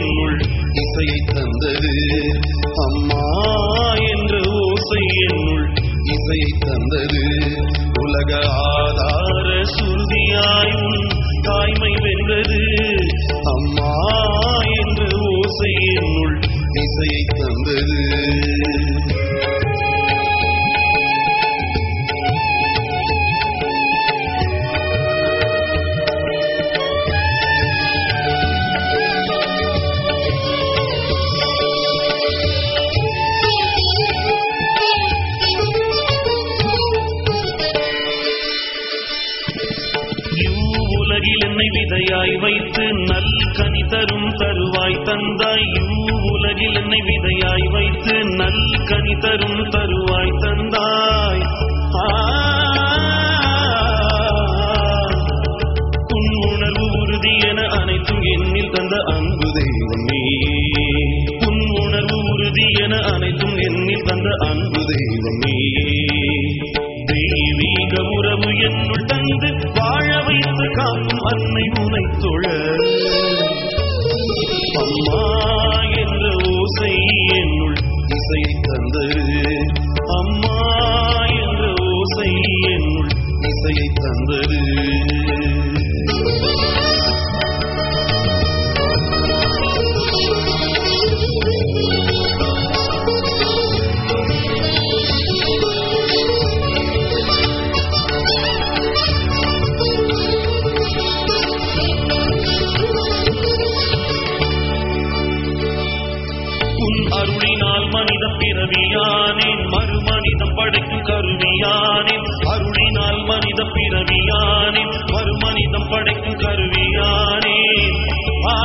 என்னுள் இசையை தந்தது அம்மா என்ற ஓசை என்னுள் இசையை தந்தது உலக ஆதார சுருதியாய் உன் தாய்மை வென்றது அம்மா என்ற ஓசை என்னுள் இசையை தந்தது உலகில் என்னை விதையாய் வைத்து நல் கனி தரும் தருவாய் தந்தாய் உலகில் என்னை விதையாய் வைத்து நல் கனி தரும் தருவாய் தந்தாய் ஆ, உன் உணர்வு உறுதி என அனைத்தும் என்னில் தந்த அன்பு தெய்வம் நீ உன் உணர்வு உறுதி என அனைத்தும் என்னில் தந்த அன்பு தெய்வம் நீ தெய்வீக உறவு என்னுள் தந்து வாழ வைத்து காக்கும் அன்னை உனை தொழ அம்மா என்ற ஓசை என்னுள் இசையை தந்தது அம்மா என்ற ஓசை என்னுள் இசையை தந்தது உன் அருளினால் மனித பிறவியானேன் மறுமனிதம் படைக்கும் கருவியானேன் அருளினால் மனித பிறவியானேன் மறுமனிதம் படைக்கும் கருவியானேன் ஆ,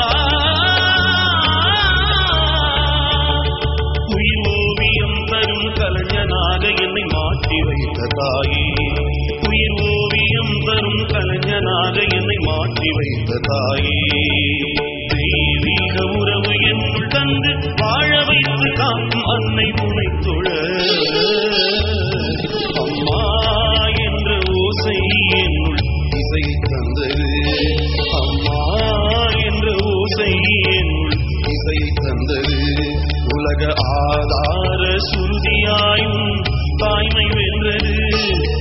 உயிர் ஓவியம் தரும் கலைஞனாக என்னை மாற்றி வைத்த தாயே உயிர் ஓவியம் தரும் கலைஞனாக என்னை மாற்றி வைத்த தாயே தெய்வீக உறவு என்னுள் தந்து வாழ வைத்து காக்கும் அன்னை உனை தொழ அம்மா என்ற ஓசை என்னுள் இசையை தந்தது அம்மா என்ற ஓசை என்னுள் இசையை தந்தது உலக ஆதார சுருதியாயும் தாய்மை வென்றது